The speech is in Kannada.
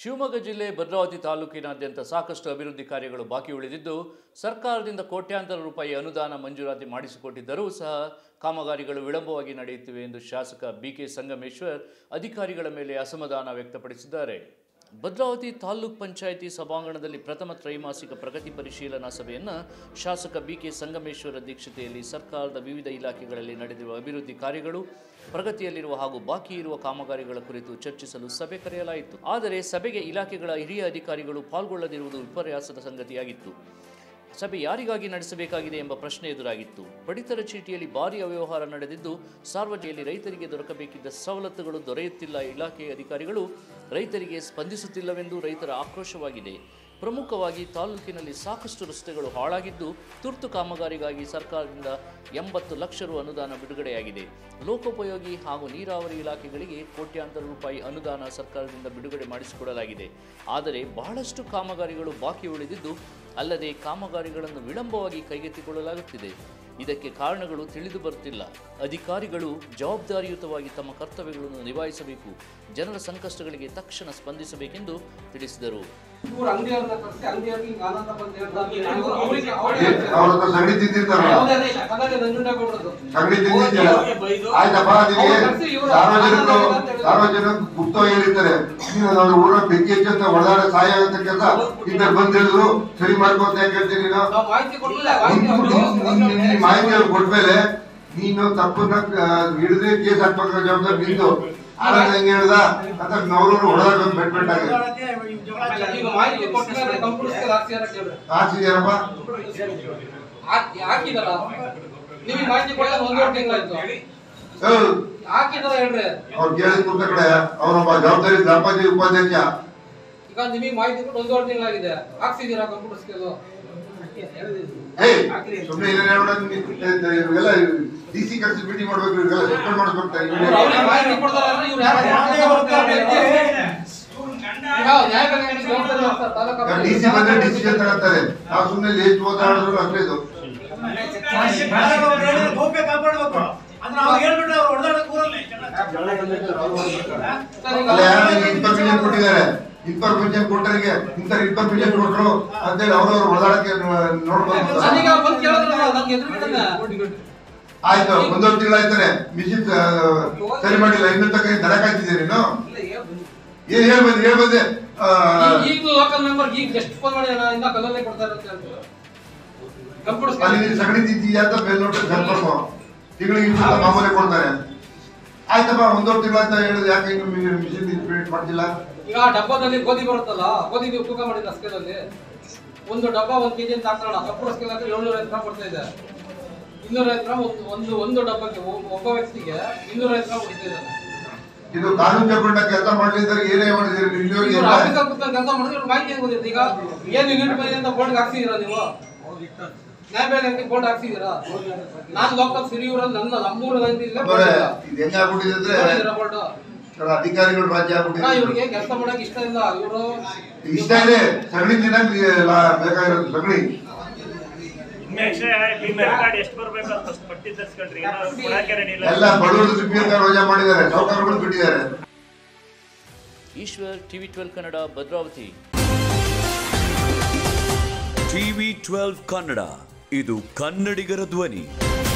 ಶಿವಮೊಗ್ಗ ಜಿಲ್ಲೆ ಭದ್ರಾವತಿ ತಾಲೂಕಿನಾದ್ಯಂತ ಸಾಕಷ್ಟು ಅಭಿವೃದ್ಧಿ ಕಾರ್ಯಗಳು ಬಾಕಿ ಉಳಿದಿದ್ದು ಸರ್ಕಾರದಿಂದ ಕೋಟ್ಯಾಂತರ ರೂಪಾಯಿ ಅನುದಾನ ಮಂಜೂರಾತಿ ಮಾಡಿಸಿಕೊಟ್ಟಿದ್ದರೂ ಸಹ ಕಾಮಗಾರಿಗಳು ವಿಳಂಬವಾಗಿ ನಡೆಯುತ್ತಿವೆ ಎಂದು ಶಾಸಕ ಬಿಕೆ ಸಂಗಮೇಶ್ವರ್ ಅಧಿಕಾರಿಗಳ ಮೇಲೆ ಅಸಮಾಧಾನ ವ್ಯಕ್ತಪಡಿಸಿದ್ದಾರೆ ಭದ್ರಾವತಿ ತಾಲೂಕ್ ಪಂಚಾಯಿತಿ ಸಭಾಂಗಣದಲ್ಲಿ ಪ್ರಥಮ ತ್ರೈಮಾಸಿಕ ಪ್ರಗತಿ ಪರಿಶೀಲನಾ ಸಭೆಯನ್ನು ಶಾಸಕ ಬಿಕೆ ಸಂಗಮೇಶ್ವರ್ ಅಧ್ಯಕ್ಷತೆಯಲ್ಲಿ ಸರ್ಕಾರದ ವಿವಿಧ ಇಲಾಖೆಗಳಲ್ಲಿ ನಡೆದಿರುವ ಅಭಿವೃದ್ಧಿ ಕಾರ್ಯಗಳು ಪ್ರಗತಿಯಲ್ಲಿರುವ ಹಾಗೂ ಬಾಕಿ ಇರುವ ಕಾಮಗಾರಿಗಳ ಕುರಿತು ಚರ್ಚಿಸಲು ಸಭೆ ಕರೆಯಲಾಯಿತು ಆದರೆ ಸಭೆಗೆ ಇಲಾಖೆಗಳ ಹಿರಿಯ ಅಧಿಕಾರಿಗಳು ಪಾಲ್ಗೊಳ್ಳದಿರುವುದು ವಿಪರ್ಯಾಸದ ಸಂಗತಿಯಾಗಿತ್ತು ಸಭೆ ಯಾರಿಗಾಗಿ ನಡೆಸಬೇಕಾಗಿದೆ ಎಂಬ ಪ್ರಶ್ನೆ ಎದುರಾಗಿತ್ತು ಪಡಿತರ ಚೀಟಿಯಲ್ಲಿ ಭಾರಿ ಅವ್ಯವಹಾರ ನಡೆದಿದ್ದು ಸಾರ್ವಜನಿಕರಲ್ಲಿ ರೈತರಿಗೆ ದೊರಕಬೇಕಿದ್ದ ಸವಲತ್ತುಗಳು ದೊರೆಯುತ್ತಿಲ್ಲ ಇಲಾಖೆಯ ಅಧಿಕಾರಿಗಳು ರೈತರಿಗೆ ಸ್ಪಂದಿಸುತ್ತಿಲ್ಲವೆಂದು ರೈತರ ಆಕ್ರೋಶವಾಗಿದೆ ಪ್ರಮುಖವಾಗಿ ತಾಲೂಕಿನಲ್ಲಿ ಸಾಕಷ್ಟು ರಸ್ತೆಗಳು ಹಾಳಾಗಿದ್ದು ತುರ್ತು ಕಾಮಗಾರಿಗಾಗಿ ಸರ್ಕಾರದಿಂದ ಎಂಬತ್ತು ಲಕ್ಷ ರು ಅನುದಾನ ಬಿಡುಗಡೆಯಾಗಿದೆ ಲೋಕೋಪಯೋಗಿ ಹಾಗೂ ನೀರಾವರಿ ಇಲಾಖೆಗಳಿಗೆ ಕೋಟ್ಯಾಂತರ ರೂಪಾಯಿ ಅನುದಾನ ಸರ್ಕಾರದಿಂದ ಬಿಡುಗಡೆ ಮಾಡಿಸಿಕೊಡಲಾಗಿದೆ ಆದರೆ ಬಹಳಷ್ಟು ಕಾಮಗಾರಿಗಳು ಬಾಕಿ ಉಳಿದಿದ್ದು ಅಲ್ಲದೆ ಕಾಮಗಾರಿಗಳನ್ನು ವಿಳಂಬವಾಗಿ ಕೈಗೆತ್ತಿಕೊಳ್ಳಲಾಗುತ್ತಿದೆ ಇದಕ್ಕೆ ಕಾರಣಗಳು ತಿಳಿದು ಬರುತ್ತಿಲ್ಲ ಅಧಿಕಾರಿಗಳು ಜವಾಬ್ದಾರಿಯುತವಾಗಿ ತಮ್ಮ ಕರ್ತವ್ಯಗಳನ್ನು ನಿಭಾಯಿಸಬೇಕು ಜನರ ಸಂಕಷ್ಟಗಳಿಗೆ ತಕ್ಷಣ ಸ್ಪಂದಿಸಬೇಕೆಂದು ತಿಳಿಸಿದರು ಇವ್ರು ಅಂಗಡಿಯವ್ರನ್ನ ಕರ್ಸಿ ಅಂಗಡಿಯವ್ರಿಗೆ ಹಿಂಗ್ ಆನಂದ ಬಂದು ಹೇಳ್ತಾರೆ. ಅವ್ರಿಗೆ- ಅವ್ರಿಗೆ ಏ, ಅವ್ರ ಹತ್ರ ಸಗಣಿ ತಿಂತಿರ್ತಾರಲ್ಲ ಯಾವುದೇ ಅದೇ ಇಲ್ಲ. ಹಾಗಾಗಿ ನಂಜುಂಡ ಕೊಡೋದು. ಸಗಣಿ ತಿಂದಿದ್ಯಲ್ಲ ಆಯ್ತಪ್ಪ ನಿಮಗೆ ಸಾರ್ವಜನಿಕರು ಸಾರ್ವಜನಿಕರು ಗುಪ್ತವಾಗಿ ಹೇಳಿರ್ತಾರೆ ನೀನು ಅವ್ರ ಊರ ಬೆಂಕಿ ಹಚ್ಚಂತ ಹೊಡೆದಾಡ ಸಹಾಯ ಆಗತ್ತೆ ಕೆಲಸ ಇದ್ದ ಬಂದ್ ಹೇಳಿದ್ರು ಸರಿ ಮಾಡ್ಕೊಂತ ಯಾಕೆ ಹೇಳ್ತೀನಿ ನೀನು ನಾವು ಮಾಹಿತಿ ಕೊಡ್ಲಿಲ್ಲ. ಮಾಹಿತಿ ನಿನ್- ಅವ್ರು- ನಿನ್- ನಿನ್- ನಿನ್ ಮಾಹಿತಿ ಅವ್ರು ಕೊಟ್ಮೇಲೆ ನೀನು ತಪ್ಪನ್ನ ಹಿಡಿದ್ರೆ ಕೇಸ್ ಹಾಕ್ಬೇಕ ಜವಾಬ್ದಾರಿ ನಿಂದು ಆಗ ಹೆಂಗ್ ಹೇಳ್ದ ಅಂತ ಅವರು ಹೊಡೆದಾಡ ಬೆಟ್ ಬೆಟ್ಟಾಗಿದೆ ಈಗ ಮಾಹಿತಿ ಕೊಟ್ಮೇಲೆ ಕಂಪ್ಯೂಟರ್ಸ್ಗೆ ಹಾಕ್ಸಿದಾರ ಕೇಳ್ರಿ. ಹಾಕ್ಸಿದ್ಯಾರಪ್ಪ ಹಾಕಿ- ಹಾಕಿದಾರ ನಿಮಗೆ ಮಾಹಿತಿ ಕೊಡಲ್ಲ ಒಂದೂವರೆ ತಿಂಗಳಾಯ್ತು ಹೌದು. ಹಾಕಿದಾರ ಹೇಳ್ರಿ ಅವ್ರು ಕೇಳಿದ ಕೂತ ಕಡೆ ಅವನೊಬ್ಬ ಜವಾಬ್ದಾರಿ ಗ್ರಾಮ ಪಂಚಾಯತ್ ಉಪಾಧ್ಯಕ್ಷ ಈಗ ನಿಮಗೆ ಮಾಹಿತಿ ಕೊಟ್ಟು ಒಂದೂವರೆ ತಿಂಗಳಾಗಿದೆ ಹಾಕ್ಸಿದೀರಾ ಕಂಪ್ಯೂಟರ್ಸ್ಗೆ ಏಯ್ ಸುಮ್ಮನೆ ಏನೇನ್ ಹೇಳ್ಬೇಡ ನೀನು. ಇವ್ರಿಗೆಲ್ಲ ಡಿ ಸಿ ಕರ್ಸಿ ಮೀಟಿಂಗ್ ಮಾಡ್ಬೇಕು ಇವ್ರಿಗೆಲ್ಲ ಸಸ್ಪೆಂಡ್ ಮಾಡಿಸ್ಬೇಕು ಅವ್ರಿಗೆ ಮಾಹಿತಿ ಕೊಡ್ತಾರ ಅಂದ್ರೆ ಇವ್ರು ಯಾರು ಈಗ ನ್ಯಾಯಬೆಲೆ ಜವಾಬ್ದಾರಿ ಮಾಡ್ತಾರೆ ತಾಲೂಕು ಡಿ ಸಿ ಬಂದ್ರೆ ಡಿಸಿಷನ್ ತಗೊಳ್ತಾರೆ ನಾವು ಸುಮ್ಮನೆ ಲೇಟ್ ಓದಾಡಿದ್ರು ಅಷ್ಟೇ ಇದು ಗೌಪ್ಯ ಕಾಪಾಡ್ಬೇಕು ಅಂದ್ರೆ ಅವ್ರು ಹೇಳ್ಬಿಟ್ರೆ ಅವ್ರು ಹೊಡೆದಾಡಕ್ ಊರಲ್ಲಿ ಸರ್, ಈಗ ಅಲ್ಲ ಯಾರು ಇನ್ಫಾರ್ಮೇಶನ್ ಕೊಟ್ಟಿದ್ದಾರೆ ಇನ್ಫಾರ್ಮೇಶನ್ ಕೊಟ್ಟರಿಗೆ ಇಂಥ ಇನ್ಫಾರ್ಮೇಶನ್ ಕೊಟ್ಟರು ಅಂತೇಳಿ ಅವ್ರವ್ರು ಹೊಡೆದಾಡಕ್ಕೆ ನೋಡ್ಬೋದು ನನಗೆ ಅವ್ರು ಬಂದು ಕೇಳಿದ್ರಲ್ಲ, ನನ್ಗೆ ಎದುರುಗಡೆನೆ. ಆಯ್ತು ಒಂದೊಂದು ತಿಂಗಳಾಯ್ತಾರೆ ಮಿಷಿನ್ ಸರಿ ಮಾಡಿಲ್ಲ ಇನ್ನೂ ತಕ್ಕ ದರ ಕಾಯ್ತಿದ್ದೀರಿ ನೀನು ಏನ್ ಹೇಳ್ಬಂದ್ರೆ ಹೇಳ್ಬಂದೆ ಆ, ಈಗ- ಈಗ ಲೋಕಲ್ ಮೆಂಬರ್ ಈಗ ಜಸ್ಟ್ ಫೋನ್ ಮಾಡಿ ಅಣ್ಣ ಇನ್ನ ಕಲ್ಲಲ್ಲೇ ಕೊಡ್ತಾರೆ ಅಂತ ಹೇಳ್ತಾರೆ ಕಂಪ್ಯೂಟರ್ ಅಲ್ಲಿ ನೀನು ಸಗಣಿ ತಿಂತೀಯ ಅಂತ ಮೇಲ್ನೋಟ ಕನ್ಫರ್ಮ್ ತಿಂಗಳಿಗೆ ಇಷ್ಟು ಅಂತ ಮಾಮೂಲಿ ಕೊಡ್ತಾರೆ ಆಯ್ತಪ್ಪ ಒಂದೊಂದು ತಿಂಗಳಾಯ್ತ ಹೇಳಿದ್ರೆ ಯಾಕೆ ಇನ್ನು ಮಿಷಿನ್ ಇಂಪ್ಲಿಮೆಂಟ್ ಮಾಡ್ತಿಲ್ಲ ಈಗ ಡಬ್ಬದಲ್ಲಿ ಗೋಧಿ ಬರುತ್ತಲ್ಲ ಗೋಧಿ ನೀವು ತೂಕ ಮಾಡಿದ ಸ್ಕೇಲಲ್ಲಿ ಒಂದು ಡಬ್ಬ ಒಂದು ಕೆಜಿ ಅಂತ ಹಾಕೋಣ ಕಂಪ್ಯೂಟರ್ ಸ್ಕೇಲ್ ಹಾಕಿ ಏಳ್ನೂರ ಗ್ರಾಮ್ ಕೊಡ್ತಾ ಇದೆ ಇನ್ನೂರ ಗ್ರಾಮ್ ಒಂದು ಒಂದು ಒಂದು ಡಬ್ಬಕ್ಕೆ ಒಬ್ಬ- ಒಬ್ಬ ವ್ಯಕ್ತಿಗೆ ಇನ್ನೂರ ಗ್ರಾಮ್ ಕೊಡ್ತಾ ಇದ್ದಾರೆ ಇದು ಕಾನೂನು ತಗೊಂಡ ಕೆಲಸ ಮಾಡ್ಲಿದ್ದಾರೆ ಏನೇ ಮಾಡಿದಿರಿ ಇಲ್ಲಿವರೆಗೆ ಇವ್ರು ಇಲ್ಲ. ಆಫೀಸಲ್ಲಿ ಕೂತ್ಕೊಂಡು ಕೆಲಸ ಮಾಡಿದ್ರೆ ಇವ್ರು ಮಾಹಿತಿ ಹೆಂಗ್ ಗೊತ್ತಿರುತ್ತೆ ಈಗ ಏನು ಯೂನಿಟ್ ಮೇಲೆ ಅಂತ ಬೋರ್ಡ್ ಹಾಕ್ಸಿದೀರಾ ನೀವು ನ್ಯಾಯಬೆಲೆ ಅಂತ ಬೋರ್ಡ್ ಹಾಕ್ಸಿದೀರಾ ನಾನು ಲೋಕಲ್ ಸಿರಿಯೂರಲ್ಲಿ ನನ್ನ ನಮ್ಮೂರು ನಂದು ಇಲ್ಲೇ ಅವರೇ, ಇದು ಹೆಂಗಾಗ್ಬಿಟ್ಟಿದೆ ಅಂದ್ರೆ ನೋಡಿದೀರಾ ಬೋರ್ಡ್ ಇವ್ರ ಅಧಿಕಾರಿಗಳು ರಾಜ್ಯ ಆಗ್ಬಿಟ್ಟಿದೆ ಇವ್ರಿಗೆ ಕೆಲಸ ಮಾಡಕ್ ಇಷ್ಟ ಇಲ್ಲ ಇವರು ಇಷ್ಟ ಇದೆ ಸಗಣಿ ತಿನ್ನಕ್ ಬೇಕಾಗಿರೋದು ಸಗಣಿ ಎಷ್ಟು ಬರ್ಬೇಕು ಅಂತ ಅಷ್ಟು ಪಟ್ಟಿ ತರ್ಸ್ಕೊಂಡ್ರಿ ಏನೋ ಕೊಡಕ್ಕೆ ರೆಡಿ ಇಲ್ಲ ಎಲ್ಲ ಬಡವರು ಸಿಪಿಎಲ್ ರೋಜಾ ಮಾಡಿದ್ದಾರೆ ಸೌಕರ್ಯಗಳು ಬಿಟ್ಟಿದ್ದಾರೆ Eshwar TV twelve Kannada Bhadravati TV twelve Kannada ಇದು ಕನ್ನಡಿಗರ ಧ್ವನಿ